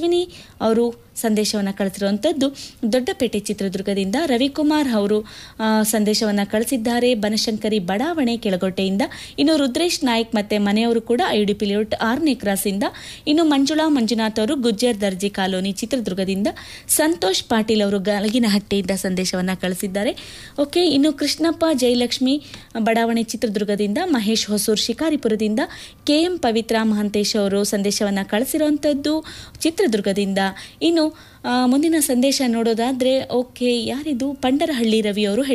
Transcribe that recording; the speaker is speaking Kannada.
ಅಶ್ವಿನಿ ಅವರು ಸಂದೇಶವನ್ನು ಕಳಿಸಿರುವಂಥದ್ದು ದೊಡ್ಡಪೇಟೆ ಚಿತ್ರದುರ್ಗದಿಂದ ರವಿಕುಮಾರ್ ಅವರು ಆ, ಸಂದೇಶವನ್ನು ಕಳಿಸಿದ್ದಾರೆ ಬನಶಂಕರಿ ಬಡಾವಣೆ ಕೆಳಗೋಟೆಯಿಂದ ಇನ್ನು ರುದ್ರೇಶ್ ನಾಯ್ಕ್ ಮತ್ತೆ ಮನೆಯವರು ಕೂಡ ಐಡಿಪಿ ಲೇಔಟ್ ಆರನೇ ಕ್ರಾಸಿಂದ ಇನ್ನು ಮಂಜುಳಾ ಮಂಜುನಾಥ್ ಅವರು ಗುಜ್ಜರ್ ದರ್ಜಿ ಕಾಲೋನಿ ಚಿತ್ರದುರ್ಗದಿಂದ ಸಂತೋಷ್ ಪಾಟೀಲ್ ಅವರು ಗಲಗಿನಹಟ್ಟಿಯಿಂದ ಸಂದೇಶವನ್ನು ಕಳಿಸಿದ್ದಾರೆ ಓಕೆ ಇನ್ನು ಕೃಷ್ಣಪ್ಪ ಜಯಲಕ್ಷ್ಮಿ ಬಡಾವಣೆ ಚಿತ್ರದುರ್ಗದಿಂದ ಮಹೇಶ್ ಹೊಸೂರ್ ಶಿಕಾರಿಪುರದಿಂದ ಕೆ ಎಂ ಪವಿತ್ರ ಮಹಂತೇಶ್ ಅವರು ಸಂದೇಶವನ್ನು ಕಳಿಸಿರುವಂಥದ್ದು ಚಿತ್ರದುರ್ಗದಿಂದ ಇನ್ನು ಆ, ಮುಂದಿನ ಸಂದೇಶ ನೋಡೋದಾದ್ರೆ ಓಕೆ ಯಾರಿದು ಪಂಡರಹಳ್ಳಿ ರವಿ ಅವರು